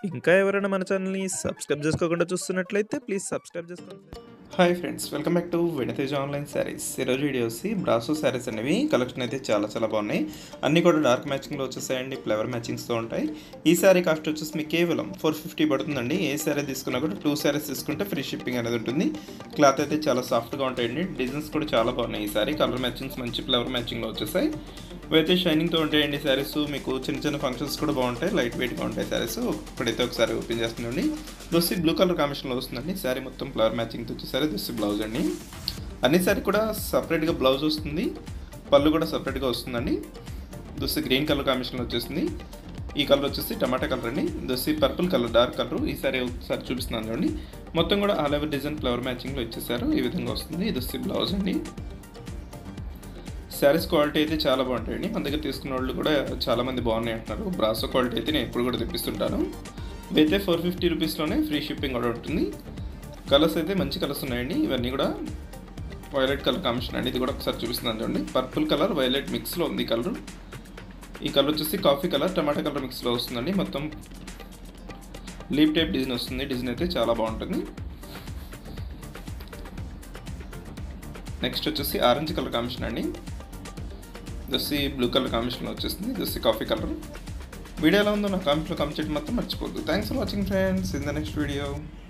ఇంకా ఎవరైనా మన ఛానల్ని సబ్స్క్రైబ్ చేసుకోకుండా చూస్తున్నట్లయితే ప్లీజ్ సబ్స్క్రైబ్ చేసుకోండి hi friends welcome back to Vinatej online saris ఈరోజు వీడియో వచ్చి బ్రాసో శారీస్ అనేవి కలెక్షన్ అయితే చాలా చాలా బాగున్నాయి అన్నీ కూడా డార్క్ మ్యాచింగ్లో వచ్చేసాయండి ఫ్లవర్ మ్యాచింగ్స్తో ఉంటాయి ఈ శారీ కాస్ట్ వచ్చేసి మీకు కేవలం ఫోర్ ఫిఫ్టీ పడుతుందండి ఏ శారీ తీసుకున్నా కూడా టూ శారీస్ తీసుకుంటే ఫ్రీ షిప్పింగ్ అనేది ఉంటుంది క్లాత్ అయితే చాలా సాఫ్ట్గా ఉంటాయండి డిజైన్స్ కూడా చాలా బాగున్నాయి ఈ శారీ కలర్ మ్యాచింగ్స్ మంచి ఫ్లవర్ మ్యాచింగ్లో వచ్చేసాయి ఇవైతే షైనింగ్తో ఉంటాయండి శారీస్ మీకు చిన్న చిన్న ఫంక్షన్స్ కూడా బాగుంటాయి లైట్ వెయిట్గా ఉంటాయి శారీస్ ఇప్పుడైతే ఒకసారి ఓపెన్ చేస్తుందండి దొస్సి బ్లూ కలర్ కాంబినేషన్లో వస్తుందండి శారీ మొత్తం ఫ్లవర్ మ్యాచింగ్తో వచ్చేసరి దొస్సి బ్లౌజ్ అండి అన్ని శారీ కూడా సపరేట్గా బ్లౌజ్ వస్తుంది పళ్ళు కూడా సపరేట్గా వస్తుందండి దొస్సి గ్రీన్ కలర్ కాంబినేషన్లో వచ్చేసింది ఈ కలర్ వచ్చేసి టమాటా కలర్ అండి దొస్సి పర్పుల్ కలర్ డార్క్ కలర్ ఈ సారీ ఒకసారి చూపిస్తున్నాను చూడండి మొత్తం కూడా ఆల్ ఓవర్ డిజైన్ ఫ్లవర్ మ్యాచింగ్లో ఇచ్చేసారు ఈ విధంగా వస్తుంది ఇది దొస్సి బ్లౌజ్ అండి శారీస్ క్వాలిటీ అయితే చాలా బాగుంటాయండి మన దగ్గర తీసుకున్న వాళ్ళు కూడా చాలా మంది బాగున్నాయి అంటున్నారు బ్రాసో క్వాలిటీ అయితే నేను ఎప్పుడు కూడా తెప్పిస్తుంటాను ఇవైతే ఫోర్ ఫిఫ్టీ రూపీస్లోనే ఫ్రీ షిప్పింగ్ కూడా ఉంటుంది కలర్స్ అయితే మంచి కలర్స్ ఉన్నాయండి ఇవన్నీ కూడా వైలెట్ కలర్ కాంబినేషన్ అండి ఇది కూడా ఒకసారి చూపిస్తున్నాను చూడండి పర్పుల్ కలర్ వైలెట్ మిక్స్లో ఉంది ఈ కలర్ ఈ కలర్ వచ్చేసి కాఫీ కలర్ టమాటా కలర్ మిక్స్లో వస్తుందండి మొత్తం లీప్ టైప్ డిజైన్ వస్తుంది డిజైన్ అయితే చాలా బాగుంటుంది నెక్స్ట్ వచ్చేసి ఆరెంజ్ కలర్ కాంబినేషన్ అండి దస్సి బ్లూ కలర్ కాంబినేషన్లో వచ్చేసింది దస్సి కాఫీ కలర్ వీడియో ఎలా ఉందో నా కామెంట్లో కామెంట్ చేయడం మాత్రం మర్చిపోద్దు thanks for watching friends in the next video